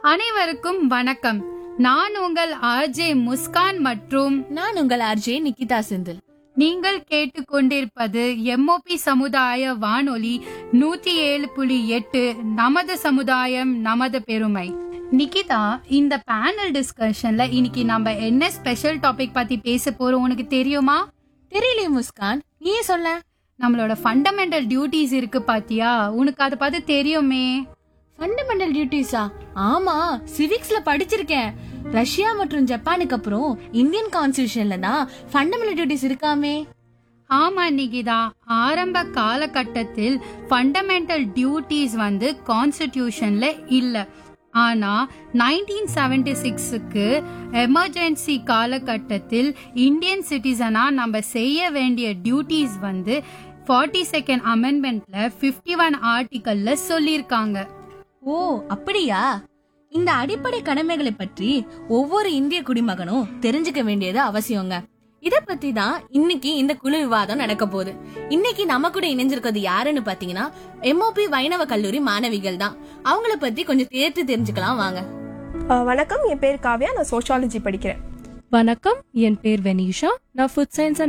அனைவருக்கும் வணக்கம் நான் உங்கள் ஆர்ஜே முஸ்கான் மற்றும் நான் உங்கள் ஆர்ஜே நிக்கிதா செந்தில் நீங்கள் கேட்டுக்கொண்டிருப்பது எம்ஓபி சமுதாய வானொலி நூத்தி ஏழு புள்ளி எட்டு நமது சமுதாயம் நமது பெருமை நிகிதா இந்த பேனல் டிஸ்கஷன்ல இன்னைக்கு நம்ம என்ன ஸ்பெஷல் டாபிக் பத்தி பேச போறோம் உனக்கு தெரியுமா தெரியலையே முஸ்கான் நீயே சொல்ல நம்மளோட ஃபண்டமெண்டல் டியூட்டிஸ் இருக்கு பாத்தியா உனக்கு அதை பார்த்து தெரியுமே ஃபண்டமெண்டல் டியூட்டிஸா ஆமா சிவிக்ஸ்ல படிச்சிருக்கேன் ரஷ்யா மற்றும் ஜப்பானுக்கு அப்புறம் இந்தியன் கான்ஸ்டியூஷன்ல தான் ஃபண்டமெண்டல் டியூட்டிஸ் இருக்காமே ஆமா நிகிதா ஆரம்ப காலகட்டத்தில் ஃபண்டமெண்டல் டியூட்டிஸ் வந்து கான்ஸ்டிடியூஷன்ல இல்ல ஆனா நைன்டீன் செவன்டி சிக்ஸுக்கு எமர்ஜென்சி காலகட்டத்தில் இந்தியன் சிட்டிசனா நம்ம செய்ய வேண்டிய டியூட்டிஸ் வந்து ஃபார்ட்டி செகண்ட் அமெண்ட்மெண்ட்ல ஃபிஃப்டி ஒன் ஆர்டிக்கல்ல சொல்லியிருக்காங்க ஓ அப்படியா இந்த அடிப்படை கடமைகளை பற்றி ஒவ்வொரு இந்திய குடிமகனும் தெரிஞ்சுக்க வேண்டியது அவசியங்க இத பத்தி தான் இன்னைக்கு இந்த குழு விவாதம் நடக்க போகுது இன்னைக்கு நம்ம கூட இணைஞ்சிருக்கிறது யாருன்னு பாத்தீங்கன்னா எம்ஓபி வைணவ கல்லூரி மாணவிகள் தான் அவங்கள பத்தி கொஞ்சம் தேர்த்து தெரிஞ்சுக்கலாம் வாங்க ஆ, வணக்கம் என் பேர் காவ்யா நான் சோஷியாலஜி படிக்கிறேன் வணக்கம் என் பேர் வெனிஷா நான் ஃபுட் சயின்ஸ் அண்ட்